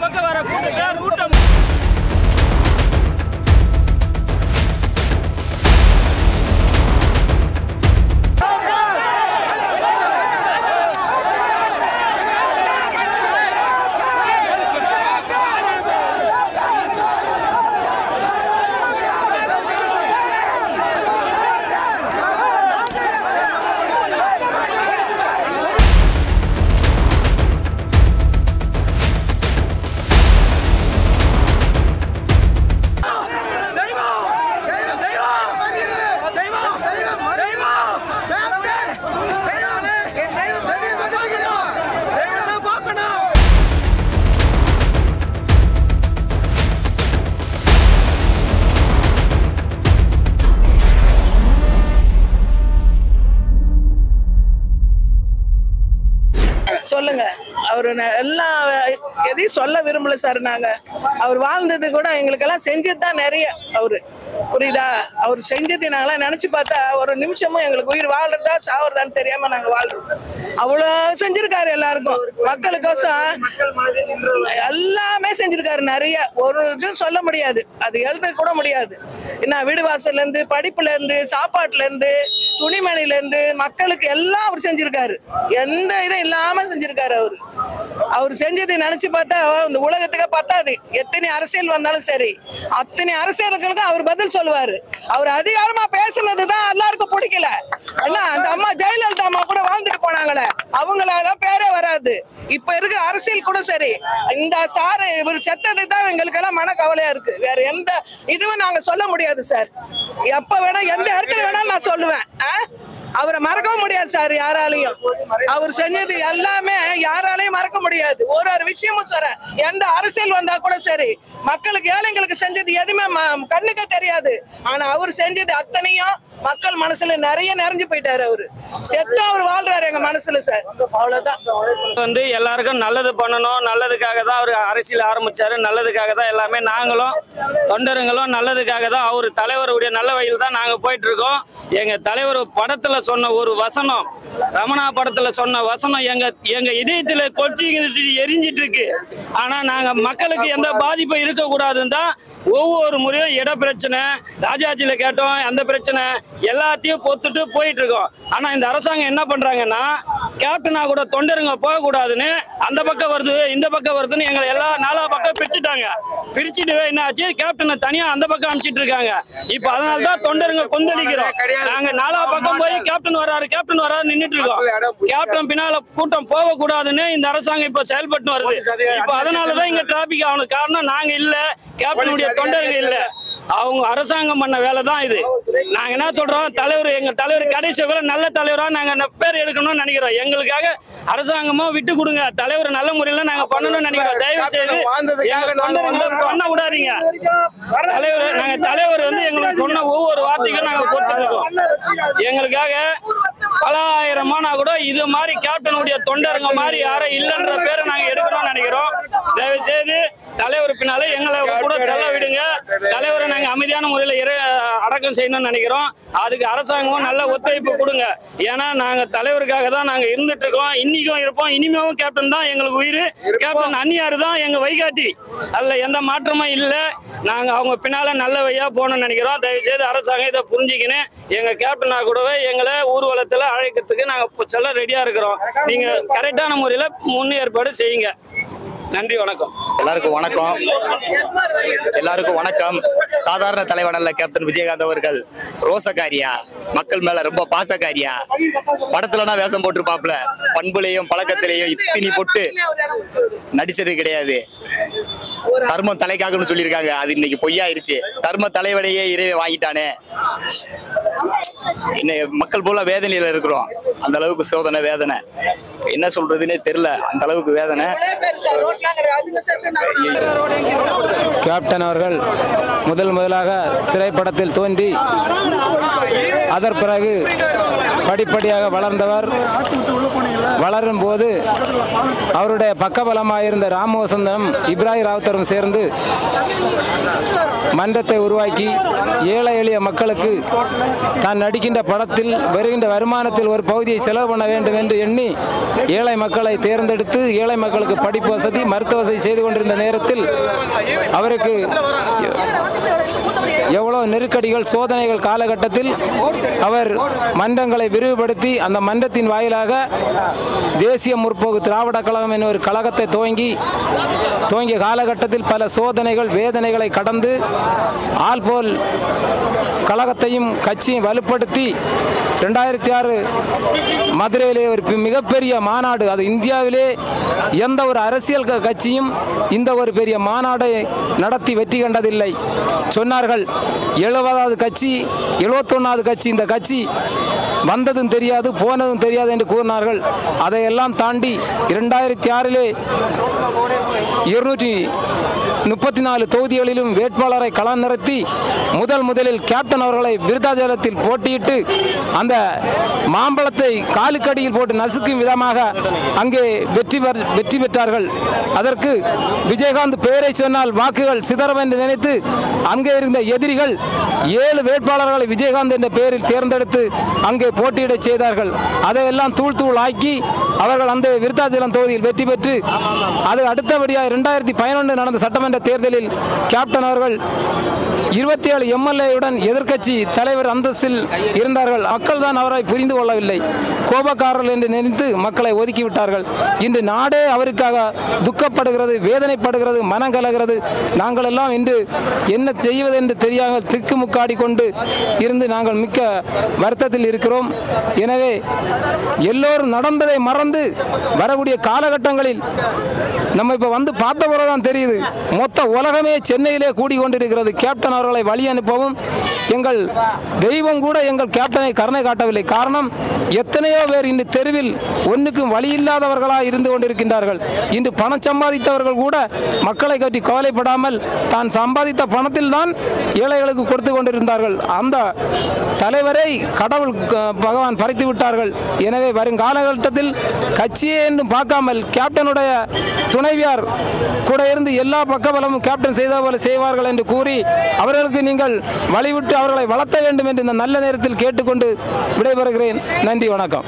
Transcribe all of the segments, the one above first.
பக்கம் வர கூட்டத்தை கூட்டம் சொல்லுங்க அவரு ந- எல்லாம் எதையும் சொல்ல விரும்பல சார் நாங்க அவர் வாழ்ந்தது கூட எங்களுக்கெல்லாம் செஞ்சது தான் நிறைய அவரு புரியுதா அவர் செஞ்சது நாங்களாம் நினைச்சு பார்த்தா ஒரு நிமிஷமும் எங்களுக்கு உயிர் வாழ்றதா சாவறதான்னு தெரியாம நாங்க வாழ்றோம் அவ்வளோ செஞ்சிருக்காரு எல்லாருக்கும் மக்களுக்கோசம் எல்லாமே செஞ்சிருக்காரு நிறைய ஒரு இதுவும் சொல்ல முடியாது அது எழுத கூட முடியாது என்ன வீடு வாசல்ல இருந்து படிப்புல இருந்து சாப்பாட்டுல இருந்து துணிமணில இருந்து மக்களுக்கு எல்லாம் அவர் செஞ்சிருக்காரு எந்த இதுவும் இல்லாம செஞ்சிருக்காரு அவரு அவர் செஞ்சதை நினைச்சு பார்த்தா இந்த உலகத்துக்கு பத்தாது எத்தனை அரசியல் வந்தாலும் சரி அத்தனை அரசியலுக்கும் அவர் பதில் சொல்லுவாரு அவர் அதிகாரமா பேசுனது தான் எல்லாருக்கும் பிடிக்கல என்ன அந்த அம்மா ஜெயலலிதா அம்மா கூட வாழ்ந்துட்டு போனாங்களே அவங்களால பேரே வராது இப்ப இருக்க அரசியல் கூட சரி இந்த சாரு இவர் செத்தது தான் எங்களுக்கெல்லாம் மன கவலையா இருக்கு வேற எந்த இதுவும் நாங்க சொல்ல முடியாது சார் எப்ப வேணா எந்த இடத்துல வேணாலும் நான் சொல்லுவேன் ஆ? அவரை மறக்கவும் முடியாது சார் யாராலையும் அவர் செஞ்சது எல்லாமே யாராலையும் மறக்க முடியாது ஒரு ஒரு விஷயமும் சொல்றேன் எந்த அரசியல் வந்தா கூட சரி மக்களுக்கு ஏழைங்களுக்கு செஞ்சது எதுவுமே ம- கண்ணுக்கே தெரியாது ஆனா அவர் செஞ்சது அத்தனையும் மக்கள் மனசுல நிறைய நிறைஞ்சு போயிட்டாரு அவரு செத்து அவர் வாழ்றாரு எங்க மனசுல சார் அவ்வளவுதான் வந்து எல்லாருக்கும் நல்லது பண்ணணும் நல்லதுக்காக தான் அவர் அரசியல் ஆரம்பிச்சாரு நல்லதுக்காக தான் எல்லாமே நாங்களும் தொண்டருங்களும் நல்லதுக்காக தான் அவர் தலைவருடைய நல்ல வழியில் தான் நாங்கள் போயிட்டு இருக்கோம் எங்க தலைவர் படத்துல சொன்ன ஒரு வசனம் ரமணா படத்துல சொன்ன வசனம் எங்க எங்க இதயத்துல கொச்சி எரிஞ்சிட்டு இருக்கு ஆனா நாங்க மக்களுக்கு எந்த பாதிப்பும் இருக்கக்கூடாதுன்னு தான் ஒவ்வொரு முறையும் இட பிரச்சனை ராஜாஜியில கேட்டோம் அந்த பிரச்சனை எல்லாத்தையும் பொத்துட்டு போயிட்டு இருக்கோம் ஆனா இந்த அரசாங்கம் என்ன பண்றாங்கன்னா கேப்டனா கூட தொண்டருங்க போகக்கூடாதுன்னு அந்த பக்கம் வருது இந்த பக்கம் வருதுன்னு எங்களை எல்லா நாலா பக்கம் பிரிச்சுட்டாங்க பிரிச்சுட்டு என்ன ஆச்சு கேப்டனை தனியா அந்த பக்கம் அனுப்பிச்சிட்டு இருக்காங்க இப்ப அதனால தான் தொண்டருங்க கொந்தளிக்கிறோம் நாங்க நாலா பக்கம் போய் கேப்டன் வராரு கேப்டன் வராரு நின்னுட்டு இருக்கோம் கேப்டன் பின்னால கூட்டம் போக கூடாதுன்னு இந்த அரசாங்கம் இப்ப செயல்பட்டு வருது இப்ப அதனாலதான் இங்க டிராபிக் ஆகணும் காரணம் நாங்க இல்ல கேப்டனுடைய தொண்டருங்க இல்ல அவங்க அரசாங்கம் பண்ண வேலை தான் இது நாங்க என்ன சொல்றோம் தலைவர் எங்க தலைவர் கடைசி வரை நல்ல தலைவரா நாங்க அந்த பேர் எடுக்கணும்னு நினைக்கிறோம் எங்களுக்காக அரசாங்கமும் விட்டு கொடுங்க தலைவர் நல்ல முறையில நாங்க பண்ணணும்னு நினைக்கிறோம் தயவு செய்து எங்க தொண்டர்களை பண்ண விடாதீங்க தலைவர் நாங்க தலைவர் வந்து எங்களுக்கு சொன்ன ஒவ்வொரு வார்த்தைக்கும் நாங்க போட்டு இருக்கோம் எங்களுக்காக பல ஆயிரமானா கூட இது மாதிரி கேப்டனுடைய தொண்டருங்க மாதிரி யாரும் இல்லைன்ற பேரை நாங்க எடுக்கணும்னு நினைக்கிறோம் தயவு செய்து தலைவர் பின்னால எங்களை கூட செல்ல விடுங்க தலைவரை நாங்க அமைதியான முறையில் இறை அடக்கம் செய்யணும்னு நினைக்கிறோம் அதுக்கு அரசாங்கமும் நல்ல ஒத்துழைப்பு கொடுங்க ஏன்னா நாங்க தலைவருக்காக தான் நாங்க இருந்துட்டு இருக்கோம் இன்னைக்கும் இருப்போம் இனிமேவும் கேப்டன் தான் எங்களுக்கு உயிர் கேப்டன் அந்நியார் தான் எங்க வைகாட்டி அதுல எந்த மாற்றமும் இல்லை நாங்க அவங்க பின்னால நல்ல வழியா போகணும்னு நினைக்கிறோம் தயவு செய்து அரசாங்கம் இதை புரிஞ்சுக்கின்னு எங்க கேப்டனா கூடவே எங்களை ஊர்வலத்துல அழைக்கிறதுக்கு நாங்க இப்ப செல்ல ரெடியா இருக்கிறோம் நீங்க கரெக்டான முறையில முன்னேற்பாடு செய்யுங்க நன்றி வணக்கம் எல்லாருக்கும் வணக்கம் எல்லாருக்கும் வணக்கம் சாதாரண தலைவன் அல்ல கேப்டன் விஜயகாந்த் அவர்கள் ரோசக்காரியா மக்கள் மேல ரொம்ப பாசக்காரியா படத்துலனா வேஷம் போட்டிருப்பாப்ல பண்புலையும் பழக்கத்திலையும் இத்தினி போட்டு நடிச்சது கிடையாது தர்மம் தலைக்காகன்னு சொல்லியிருக்காங்க அது இன்னைக்கு பொய்யாயிருச்சு தர்ம தலைவனையே இறைவை வாங்கிட்டானே இன்னைக்கு மக்கள் போல வேதனையில இருக்கிறோம் அந்த அளவுக்கு சோதனை வேதனை என்ன சொல்றதுன்னே தெரியல அந்த அளவுக்கு வேதனை கேப்டன் அவர்கள் முதல் முதலாக திரைப்படத்தில் தோன்றி அதன் பிறகு படிப்படியாக வளர்ந்தவர் வளரும் போது அவருடைய பக்கபலமாக இருந்த ராமவசந்தம் இப்ராஹிம் ராவுத்தரும் சேர்ந்து மன்றத்தை உருவாக்கி ஏழை எளிய மக்களுக்கு தான் நடிக்கின்ற படத்தில் வருகின்ற வருமானத்தில் ஒரு பகுதியை செலவு பண்ண வேண்டும் என்று எண்ணி ஏழை மக்களை தேர்ந்தெடுத்து ஏழை மக்களுக்கு படிப்பு வசதி மருத்துவ வசதி செய்து கொண்டிருந்த நேரத்தில் அவருக்கு எவ்வளோ நெருக்கடிகள் சோதனைகள் காலகட்டத்தில் அவர் மன்றங்களை விரிவுபடுத்தி அந்த மன்றத்தின் வாயிலாக தேசிய முற்போக்கு திராவிட கழகம் என்ற ஒரு கழகத்தை துவங்கி துவங்கிய காலகட்டத்தில் பல சோதனைகள் வேதனைகளை கடந்து ஆள்போல் கழகத்தையும் கட்சியும் வலுப்படுத்தி ரெண்டாயிரத்தி ஆறு மதுரையிலே ஒரு பி- மிகப்பெரிய மாநாடு அது இந்தியாவிலே எந்த ஒரு அரசியல் க- கட்சியும் இந்த ஒரு பெரிய மாநாடை நடத்தி வெற்றி கண்டதில்லை சொன்னார்கள் எழுபதாவது கட்சி எழுபத்தொன்னாவது கட்சி இந்த கட்சி வந்ததும் தெரியாது போனதும் தெரியாது என்று கூறினார்கள் அதையெல்லாம் தாண்டி இரண்டாயிரத்தி ஆறிலே இருநூற்றி முப்பத்தி நாலு தொகுதிகளிலும் வேட்பாளரை களம் நிறுத்தி முதல் முதலில் கேப்டன் அவர்களை விருதாச்சலத்தில் போட்டியிட்டு அந்த மாம்பழத்தை காலுக்கடியில் போட்டு நசுக்கும் விதமாக அங்கே வெற்றி பெற வெற்றி பெற்றார்கள் அதற்கு விஜயகாந்த் பெயரை சொன்னால் வாக்குகள் சிதறும் என்று நினைத்து அங்கே இருந்த எதிரிகள் ஏழு வேட்பாளர்களை விஜயகாந்த் என்ற பெயரில் தேர்ந்தெடுத்து அங்கே போட்டியிட செய்தார்கள் அதையெல்லாம் தூள் தூள் ஆக்கி அவர்கள் அந்த விருத்தாச்சலம் தொகுதியில் வெற்றி பெற்று அது அடுத்தபடியாக இரண்டாயிரத்தி பதினொன்று நடந்த சட்டமன்ற தேர்தலில் கேப்டன் அவர்கள் இருபத்தி ஏழு எம்எல்ஏயுடன் எதிர்க்கட்சி தலைவர் அந்தஸ்தில் இருந்தார்கள் மக்கள் தான் அவரை புரிந்து கொள்ளவில்லை கோபக்காரர்கள் என்று நினைத்து மக்களை ஒதுக்கிவிட்டார்கள் இன்று நாடே அவருக்காக துக்கப்படுகிறது வேதனைப்படுகிறது மனம் கலகிறது நாங்கள் எல்லாம் இன்று என்ன செய்வது என்று தெரியாமல் திக்குமுக்காடி கொண்டு இருந்து நாங்கள் மிக்க வருத்தத்தில் இருக்கிறோம் எனவே எல்லோரும் நடந்ததை மறந்து வரக்கூடிய காலகட்டங்களில் நம்ம இப்போ வந்து பார்த்த பிறகு தான் தெரியுது மொத்த உலகமே சென்னையிலே கூடிக்கொண்டிருக்கிறது கேப்டன் அவர்களை வழி அனுப்பவும் எங்கள் தெய்வம் கூட எங்கள் கேப்டனை கருணை காட்டவில்லை காரணம் எத்தனையோ பேர் இன்று தெருவில் ஒன்றுக்கும் வழி இல்லாதவர்களாக இருந்து கொண்டிருக்கின்றார்கள் இன்று பணம் சம்பாதித்தவர்கள் கூட மக்களை பற்றி கவலைப்படாமல் தான் சம்பாதித்த பணத்தில் தான் ஏழைகளுக்கு கொடுத்து கொண்டிருந்தார்கள் அந்த தலைவரை கடவுள் க- பகவான் பறித்து விட்டார்கள் எனவே வரும் காலகட்டத்தில் கட்சியே என்று பார்க்காமல் கேப்டனுடைய துணைவியார் கூட இருந்து எல்லா பக்கபலமும் கேப்டன் செய்த போல செய்வார்கள் என்று கூறி அவர்களுக்கு நீங்கள் வழிவிட்டு அவர்களை வளர்த்த வேண்டும் என்று இந்த நல்ல நேரத்தில் கேட்டுக்கொண்டு விடைபெறுகிறேன் நன்றி வணக்கம்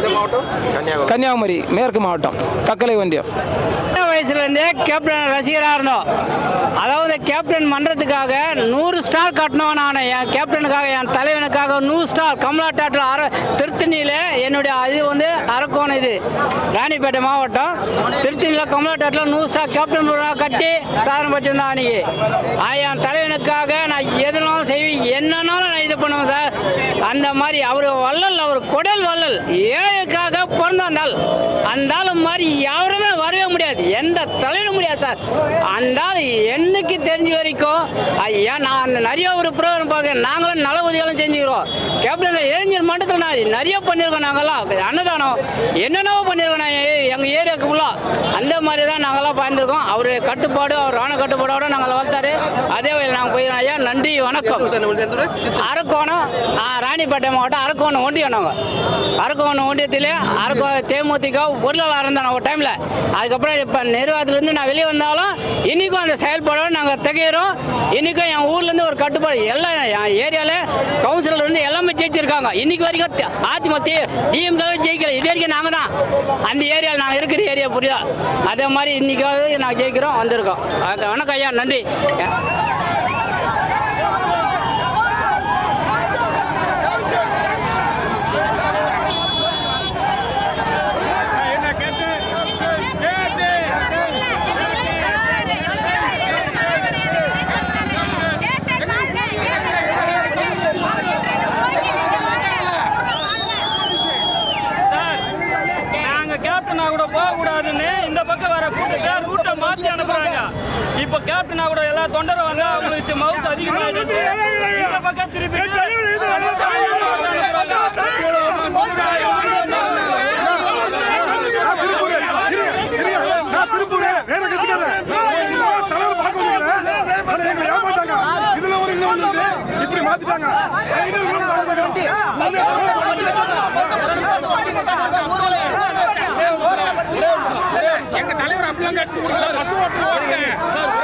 கன்னியாகுமரி மேற்கு மாவட்டம் தக்கலை ஒன்றியம் சின்ன வயசுலேருந்தே கேப்டன் ரசிகராக இருந்தோம் அதாவது கேப்டன் மன்றத்துக்காக நூறு ஸ்டார் கட்டணும் நான் என் கேப்டனுக்காக என் தலைவனுக்காக நூறு ஸ்டார் கமலா டாட்டில் அர திருத்தணியில் என்னுடைய இது வந்து அரக்கோணம் இது ராணிப்பேட்டை மாவட்டம் திருத்தணியில் கமலா டாட்டில் நூறு ஸ்டார் கேப்டன் படம் கட்டி சாதனை வச்சிருந்தேன் அன்னைக்கு ஆ, என் தலைவனுக்காக நான் எதுனாலும் செய்வேன் என்னன்னாலும் நான் இது பண்ணுவேன் சார் அந்த மாதிரி அவர் வள்ளல் அவர் குடல் வள்ளல் ஏழைக்காக பிறந்த அந்த ஆள் அந்த ஆள் மாதிரி யாருமே வரவே முடியாது எந்த தலைவனும் முடியாது சார் அந்த ஆள் என்னைக்கு தெரிஞ்ச வரைக்கும் ஐயா நான் அந்த நிறைய ஒரு ப்ரோக்ராம் பார்க்க நாங்களும் நல உதவிகளும் செஞ்சுக்கிறோம் கேப்டன் இளைஞர் மண்டலத்தில் நான் நிறைய பண்ணியிருக்கோம் நாங்கெல்லாம் அன்னதானம் என்னென்னவோ பண்ணியிருக்கோம் நான் எ- எங்க ஏரியாவுக்கு ஃபுல்லாக அந்த மாதிரி தான் நாங்கெல்லாம் பயந்துருக்கோம் அவர் கட்டுப்பாடு அவர் ராணுவ கட்டுப்பாடோட நாங்கள் வளர்த்தாரு அதே வழியில் நாங்கள் போயிடுறோம் ஐயா நன்றி வணக்கம் அரக்கோணம் ஆ, ராணிப்பேட்டை மாவட்டம் அரக்கோணம் ஒன்றியம் நாங்கள் அரக்கோணம் ஒன்றியத்திலே அரக்கோணம் தேமுதிக பொருளாளர் இருந்தேன் நான் ஒரு டைமில் அதுக்கப்புறம் இப்போ நிர்வாகத்திலேருந்து நான் வெளியே வந்தாலும் இன்றைக்கும் அந்த செயல்பாடோட நாங்கள் திகைகிறோம் இன்றைக்கும் என் ஊர்லேருந்து ஒரு கட்டுப்பாடு எல்லாம் என் ஏரியாவில் கவுன்சிலர் இருந்து எல்லாமே ஜெயிச்சிருக்காங்க இன்னைக்கு வரைக்கும் தி- அதிமுக டிஎம்கே ஜெயிக்கல இது வரைக்கும் நாங்கள் தான் அந்த ஏரியாவில் நாங்கள் இருக்கிற ஏரியா புரியுதா அதே மாதிரி இன்னைக்காவது நாங்கள் ஜெயிக்கிறோம் வந்திருக்கோம் அதுக்கு வணக்கம் ஐயா நன்றி சார் நாங்க கேப்டனா கூட போக கூடாதுன்னு இந்த பக்கம் வர கூட்டத்தை ரூட்டை மாத்தி அனுப்புறாங்க இப்ப கேப்டனா கூட எல்லா தொண்டரும் வந்து அவங்களுக்கு மவுஸ் அதிகமாயிடுச்சு இந்த பக்கம் திருப்பி நான் திருப்பூர் வேற கட்சிக்காரன் தலைவர் பார்க்க வந்தீங்க ஆனா எங்களை ஏமாத்தாங்க இதுல ஒரு இதுல ஒண்ணு இருக்கு. இப்படி மாத்திட்டாங்க ஐநூறு கிலோமீட்டர் எங்க தலைவர் அப்படிலாம் கட்டு கொடுக்கல பஸ் ஓட்டுறோம்